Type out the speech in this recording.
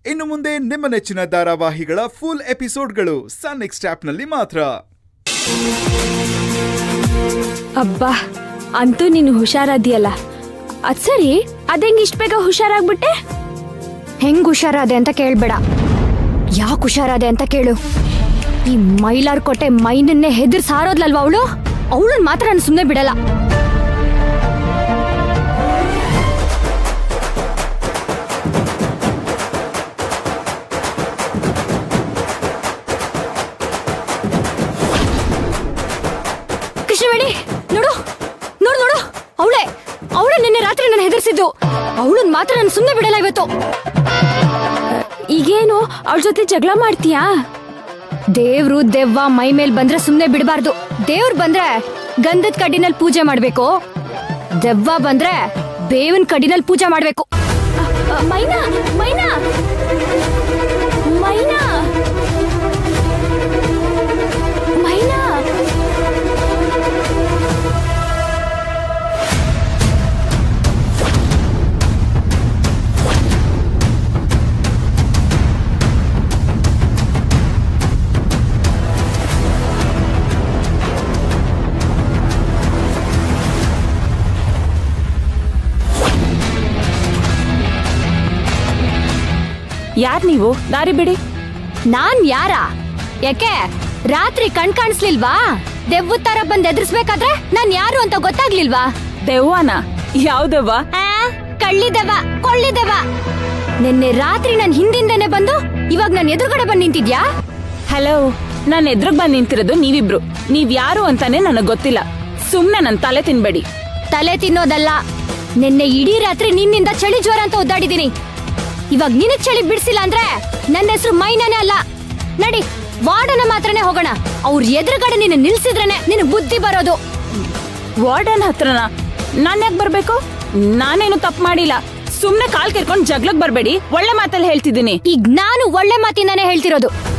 ಇನ್ನು ಮುಂದೆ ನಿಮ್ಮ ನೆಚ್ಚಿನ ಧಾರಾವಾಹಿಗಳ ಫುಲ್ ಎಪಿಸೋಡ್ಗಳು ಸನ್ ನೆಕ್ಸ್ಟ್ ಆಪ್ನಲ್ಲಿ ಮಾತ್ರ ಅಬ್ಬಾ ಅಂತೂ ನೀನು ಹುಷಾರಾದಿಯಲ್ಲ ಅದ್ ಸರಿ ಅದಂಗ್ ಇಷ್ಟ ಬೇಗ ಹುಷಾರಾಗ್ಬಿಟ್ಟೆ ಹೆಂಗ್ ಹುಷಾರಾದೆ ಅಂತ ಕೇಳ್ಬೇಡ ಯಾಕೆ ಹುಷಾರಾದೆ ಅಂತ ಕೇಳು ಈ ಮೈಲಾರ್ ಕೊಟ್ಟೆ ಮೈನನ್ನೇ ಹೆದರ್ ಸಾರೋದ್ಲಲ್ವಾ ಅವಳು ಅವಳನ್ ಮಾತ್ರ ನಾನು ಸುಮ್ಮನೆ ಬಿಡಲ್ಲ ಕೃಷ್ಣವೇಣಿ ನೋಡು ನೋಡು ನೋಡು ಅವಳೆ ಅವಳೆ ನಿನ್ನೆ ರಾತ್ರಿ ನಾನು ಹೆದರ್ಸಿದ್ದು ಅವಳನ್ ಮಾತ್ರ ನಾನು ಸುಮ್ಮನೆ ಬಿಡಲ್ಲ ಇವತ್ತು ಈಗೇನು ಅವಳ ಜೊತೆ ಜಗಳ ಮಾಡ್ತೀಯಾ ದೇವ್ರು ದೆವ್ವ ಮೈ ಮೇಲ್ ಬಂದ್ರೆ ಸುಮ್ನೆ ಬಿಡಬಾರ್ದು ದೇವ್ರು ಬಂದ್ರೆ ಗಂಧದ ಕಡ್ಡಿನಲ್ಲಿ ಪೂಜೆ ಮಾಡ್ಬೇಕು ದೆವ್ವ ಬಂದ್ರೆ ಬೇವಿನ ಕಡ್ಡಿನಲ್ಲಿ ಪೂಜೆ ಮಾಡ್ಬೇಕು ಅ, ಮೈನಾ ಮೈನಾ ಮೈನಾ ಮೈನಾ ಯಾರ್ ನೀವು ದಾರಿ ಬಿಡಿ ನಾನ್ ಯಾರ ಯಾಕೆ ರಾತ್ರಿ ಕಣ್ ಕಾಣಿಸ್ಲಿಲ್ವಾ ದೆವ್ವದ ತರ ಬಂದ್ ಎದುರಿಸ್ಬೇಕಾದ್ರೆ ನಾನ್ ಯಾರು ಅಂತ ಗೊತ್ತಾಗ್ಲಿಲ್ವಾ ದೆವ್ವನ ಯಾವ್ದವ್ವ ಆ, ಕಳ್ಳಿದೆವ ಕೊಳ್ಳಿದೆವ ನಿನ್ನೆ ರಾತ್ರಿ ನನ್ ಹಿಂದಿಂದನೆ ಬಂದು ಇವಾಗ ನನ್ ಎದುರುಗಡೆ ಬಂದ್ ನಿಂತಿದ್ಯಾ ಹಲೋ ನಾನ್ ಎದುರುಗ್ ಬಂದ್ ನಿಂತಿರೋದು ನೀವಿಬ್ರು ನೀವ್ ಯಾರು ಅಂತಾನೆ ನನಗ್ ಗೊತ್ತಿಲ್ಲ ಸುಮ್ನೆ ನನ್ ತಲೆ ತಿನ್ಬೇಡಿ ತಲೆ ತಿನ್ನೋದಲ್ಲ ನಿನ್ನೆ ಇಡೀ ರಾತ್ರಿ ನಿನ್ನಿಂದ ಚಳಿ ಜ್ವರ ಅಂತ ಒದ್ದಾಡಿದೀನಿ ಇವಾಗ ನಿನಗ್ ಚಳಿ ಬಿಡ್ಸಿಲ್ಲ ಅಂದ್ರೆ ನನ್ನ ಹೆಸರು ಮೈನಾನೇ ಅಲ್ಲ ನಡಿ ವಾರ್ಡನ ಮಾತ್ರನೇ ಹೋಗೋಣ ಅವ್ರ ಎದುರುಗಡೆ ನಿನ್ನ ನಿಲ್ಸಿದ್ರೇನೆ ನಿನ್ ಬುದ್ಧಿ ಬರೋದು ವಾರ್ಡನ್ ಹತ್ರನ ನಾನ್ ಯಾಕೆ ಬರ್ಬೇಕು ನಾನೇನು ತಪ್ಪು ಮಾಡಿಲ್ಲ ಸುಮ್ನೆ ಕಾಲ್ ಕೆರ್ಕೊಂಡ್ ಜಗ್ಲಕ್ ಬರ್ಬೇಡಿ ಒಳ್ಳೆ ಮಾತಲ್ಲಿ ಹೇಳ್ತಿದ್ದೀನಿ ಈಗ ನಾನು ಒಳ್ಳೆ ಮಾತಿಂದಾನೇ ಹೇಳ್ತಿರೋದು